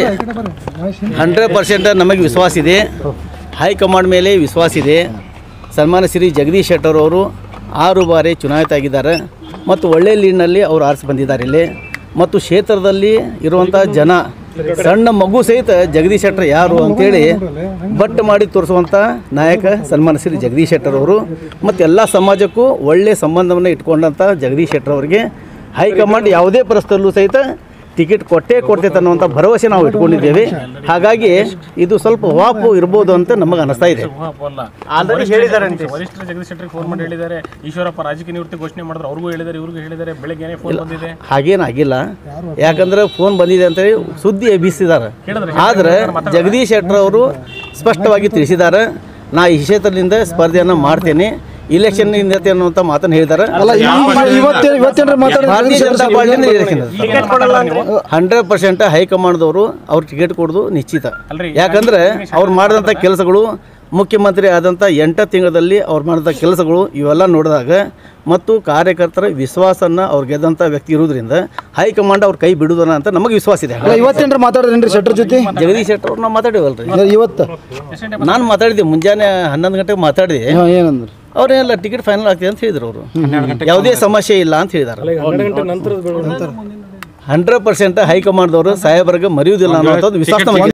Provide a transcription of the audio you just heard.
hundred percent ನಮಗೆ ವಿಶ್ವಾಸ ಇದೆ ಹೈಕಮಾಂಡ್ ಮೇಲೆ ವಿಶ್ವಾಸ ಇದೆ ಸನ್ಮಾನ್ಯ ಶ್ರೀ ಜಗದೀಶ್ ಶೆಟ್ಟರ್ ಅವರು ಆರು ಬಾರಿ ಚುನಾಯಿತ ಆಗಿದ್ದಾರೆ ಮತ್ತು ಒಳ್ಳೆ ಲೀಡ್ನಲ್ಲಿ ಅವರು ಆರಿಸಿ ಬಂದಿದ್ದಾರೆ ಇಲ್ಲಿ ಮತ್ತು ಕ್ಷೇತ್ರದಲ್ಲಿ ಇರುವಂಥ ಜನ ಸಣ್ಣ ಮಗು ಸಹಿತ ಜಗದೀಶ್ ಶೆಟ್ಟರ್ ಯಾರು ಅಂತೇಳಿ ಬಟ್ ಮಾಡಿ ತೋರಿಸುವಂಥ ನಾಯಕ ಸನ್ಮಾನ್ಯ ಶ್ರೀ ಜಗದೀಶ್ ಶೆಟ್ಟರ್ ಅವರು ಮತ್ತು ಎಲ್ಲ ಸಮಾಜಕ್ಕೂ ಒಳ್ಳೆಯ ಸಂಬಂಧವನ್ನು ಇಟ್ಕೊಂಡಂಥ ಜಗದೀಶ್ ಶೆಟ್ಟರ್ ಅವರಿಗೆ ಹೈಕಮಾಂಡ್ ಯಾವುದೇ ಪರಿಸ್ಥಿತಿಯಲ್ಲೂ ಸಹಿತ ಟಿಕೆಟ್ ಕೊಟ್ಟೇ ಕೊಡ್ತೈತೆ ಅನ್ನುವಂಥ ಭರವಸೆ ನಾವು ಇಟ್ಕೊಂಡಿದ್ದೇವೆ ಹಾಗಾಗಿ ಇದು ಸ್ವಲ್ಪ ವಾಪು ಇರ್ಬೋದು ಅಂತ ನಮಗೆ ಅನಿಸ್ತಾ ಇದೆ ಆಲ್ರೆಡಿ ಹೇಳಿದಾರಂತೆ ವರಿಷ್ಠರು ಜಗದೀಶ್ ಶೆಟ್ಟರಿಗೆ ಫೋನ್ ಮಾಡಿ ಹೇಳಿದ್ದಾರೆ ಈಶ್ವರಪ್ಪ ರಾಜಕೀಯ ನಿವೃತ್ತಿ ಘೋಷಣೆ ಮಾಡಿದ್ರು ಅವ್ರಿಗೂ ಹೇಳಿದ್ದಾರೆ ಇವ್ರಿಗೂ ಹೇಳಿದ್ದಾರೆ ಬೆಳಗ್ಗೆನೆ ಫೋನ್ ಬಂದಿದೆ ಹಾಗೇನಾಗಿಲ್ಲ ಯಾಕಂದ್ರೆ ಫೋನ್ ಬಂದಿದೆ ಅಂತೇಳಿ ಸುದ್ದಿ ಎಬ್ಬಿಸಿದ್ದಾರೆ ಆದರೆ ಜಗದೀಶ್ ಶೆಟ್ಟರ್ ಅವರು ಸ್ಪಷ್ಟವಾಗಿ ತಿಳಿಸಿದ್ದಾರೆ ನಾ ಈ ಕ್ಷೇತ್ರದಿಂದ ಸ್ಪರ್ಧೆಯನ್ನು ಮಾಡ್ತೇನೆ ಇಲೆಕ್ಷನ್ ನಿಂದತೆ ಅನ್ನುವಂಥ ಮಾತನ್ನು ಹೇಳಿದ್ದಾರೆ ಇವತ್ತೇ ಇವತ್ತೇನ್ರ ಭಾರತೀಯ ಜನತಾ ಪಾರ್ಟಿಯಿಂದ ಹಂಡ್ರೆಡ್ ಪರ್ಸೆಂಟ್ ಹೈಕಮಾಂಡ್ದವರು ಅವ್ರು ಟಿಕೆಟ್ ಕೊಡೋದು ನಿಶ್ಚಿತ ಅಲ್ರಿ, ಯಾಕಂದ್ರೆ ಅವ್ರು ಮಾಡಿದಂಥ ಕೆಲಸಗಳು ಮುಖ್ಯಮಂತ್ರಿ ಆದಂಥ ಎಂಟ ತಿಂಗಳಲ್ಲಿ ಅವ್ರು ಮಾಡಿದಂಥ ಕೆಲಸಗಳು ಇವೆಲ್ಲ ನೋಡಿದಾಗ ಮತ್ತು ಕಾರ್ಯಕರ್ತರ ವಿಶ್ವಾಸನ ಅವ್ರು ಗೆದ್ದಂಥ ವ್ಯಕ್ತಿ ಇರೋದ್ರಿಂದ ಹೈಕಮಾಂಡ್ ಅವ್ರ ಕೈ ಬಿಡುದನ ಅಂತ ನಮಗೆ ವಿಶ್ವಾಸ ಇದೆ ಇವತ್ತೇನ್ರ ಮಾತಾಡಿದ್ರೇನ್ರಿ ಶೆಟ್ರ್ ಜೊತೆ ಜಗದೀಶ್ ಶೆಟ್ಟರ್ ಅವ್ರು ನಾವು ಮಾತಾಡಿವಲ್ರಿ ಇವತ್ತು ನಾನು ಮಾತಾಡಿದೆ ಮುಂಜಾನೆ ಹನ್ನೊಂದು ಗಂಟೆಗೆ ಮಾತಾಡಿದೆ ಹಾ, ಏನಂದ್ರಿ ಅವ್ರೇನೆಲ್ಲ ಟಿಕೆಟ್ ಫೈನಲ್ ಆಗ್ತದೆ ಅಂತ ಹೇಳಿದ್ರು ಅವರು ಯಾವುದೇ ಸಮಸ್ಯೆ ಇಲ್ಲ ಅಂತ ಹೇಳಿದ್ದಾರೆ ಹಂಡ್ರೆಡ್ ಪರ್ಸೆಂಟ್ ಹೈಕಮಾಂಡ್ದವರು ಸಾಹೇಬರಿಗೆ ಮರೆಯುವುದಿಲ್ಲ ಅನ್ನೋಂಥದ್ದು ವಿಶ್ವಾಸ ನಮಗೆ